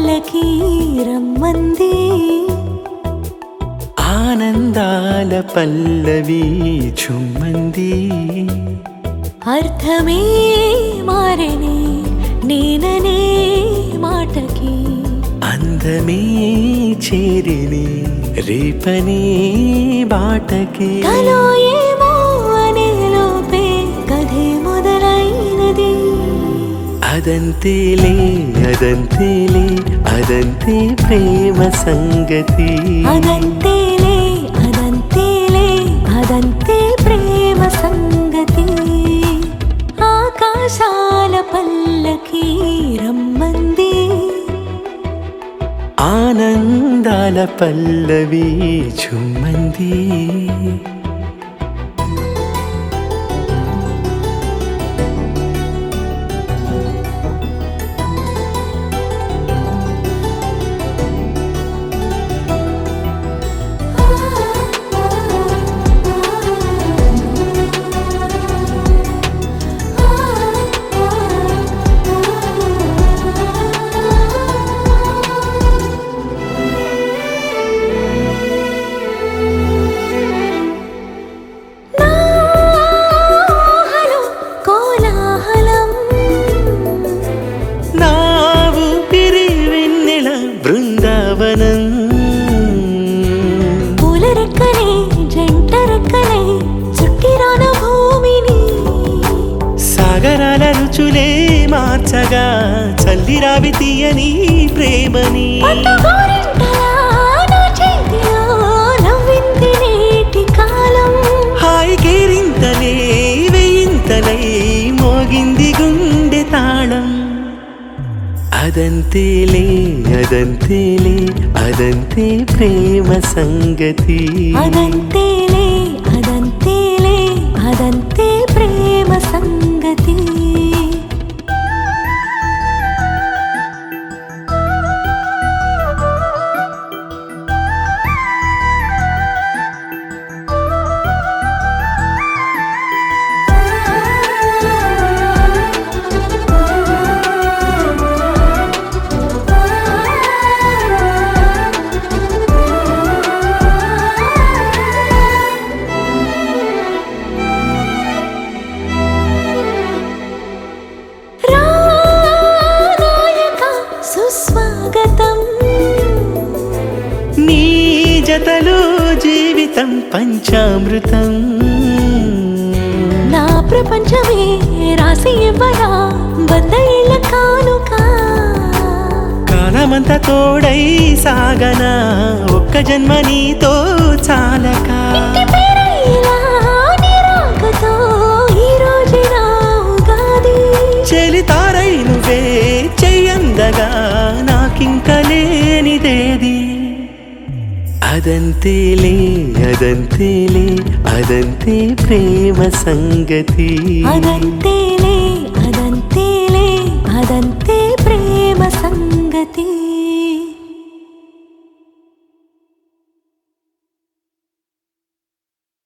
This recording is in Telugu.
పల్లకి రమ్మంది ఆనందాల పల్లవి చుమ్మంది అర్థమే మారని నేననే మాటకి అందమే చేరిని రేపని బాటకి కలో ఏమో అనే లోపే కథే మొదలైనది అదంతేలే అదంతేలే అదంతే ప్రేమ సంగతి అదంతేలే అదంతేలే అదంతే ప్రేమ సంగతి ఆకాశాల పల్లకి రమ్మంది ఆనందాల పల్లవి చుమ్మంది నాలో కోలాహలం నా ఊపిరి వెన్నెల బృందావనం పూల రెక్కలే జంట రెక్కలే చుట్టిరాన భూమిని సాగరాల రుచులే మార్చగా చల్లిరావి తీయని ప్రేమని పట్టుకోరింటలా నా చేతిలో నవ్వింది నేటి కాలం హాయి కేరింతలే వేయింతలై మోగింది గుండె తాళం అదంతేలే అదంతేలే అదంతే ప్రేమ సంగతి అదంతేలే అదంతేలే అదంతే ప్రేమ సంగతి రానాయక సుస్వాగతం నీ జతలో జీవితం పంచామృతం నా ప్రపంచమే రాసి ఇవ్వరా వంద ఏళ్ళ కానుక కాలమంతా తోడై సాగనా ఒక్క జన్మ నీతో చాలక ఇంటి పేరే ఇలా నీ రాకతో ఈ రోజు నా ఉగాది చెలి తారై నువ్వే చెయ్యందగా నాకింక లేనిదేది అదంతేలే అదంతేలే అదంతే ప్రేమ సంగతి అదంతేలే అదంతేలే అదంతే